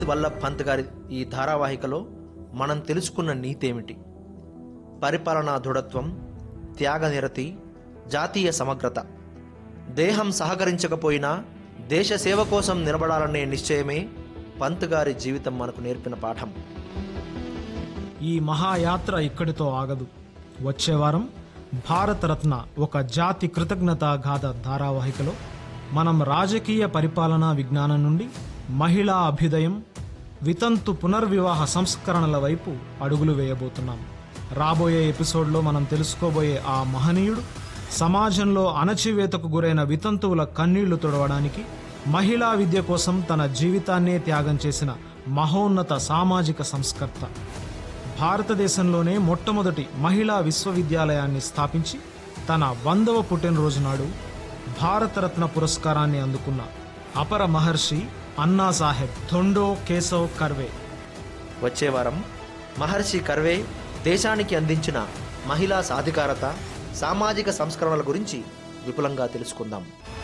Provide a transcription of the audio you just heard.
వల్లభ్ పంత్ గారి ఈ ధారావాహికలో మనం తెలుసుకున్న నీతేమిటి పరిపాలనా దృఢత్వం త్యాగనిరతి జాతీయ సమగ్రత దేహం సహకరించకపోయినా దేశ సేవ కోసం నిలబడాలనే నిశ్చయమే పంత్ గారి జీవితం మనకు నేర్పిన పాఠం ఈ మహాయాత్ర ఇక్కడితో ఆగదు వచ్చే వారం భారతరత్న ఒక జాతి కృతజ్ఞతా గాథ ధారావాహికలో మనం రాజకీయ పరిపాలనా విజ్ఞానం నుండి మహిళా అభ్యుదయం వితంతు పునర్వివాహ సంస్కరణల వైపు అడుగులు వేయబోతున్నాం రాబోయే ఎపిసోడ్లో మనం తెలుసుకోబోయే ఆ మహనీయుడు సమాజంలో అణచివేతకు గురైన వితంతువుల కన్నీళ్లు తుడవడానికి మహిళా విద్య కోసం తన జీవితాన్నే త్యాగం చేసిన మహోన్నత సామాజిక సంస్కర్త భారతదేశంలోనే మొట్టమొదటి మహిళా విశ్వవిద్యాలయాన్ని స్థాపించి తన వందవ పుట్టినరోజు నాడు భారతరత్న పురస్కారాన్ని అందుకున్న అపర మహర్షి అన్నా సాహెబ్ థొండో కేశవ్ కర్వే వచ్చే వారం మహర్షి కర్వే దేశానికి అందించిన మహిళా సాధికారత సామాజిక సంస్కరణల గురించి విపులంగా తెలుసుకుందాం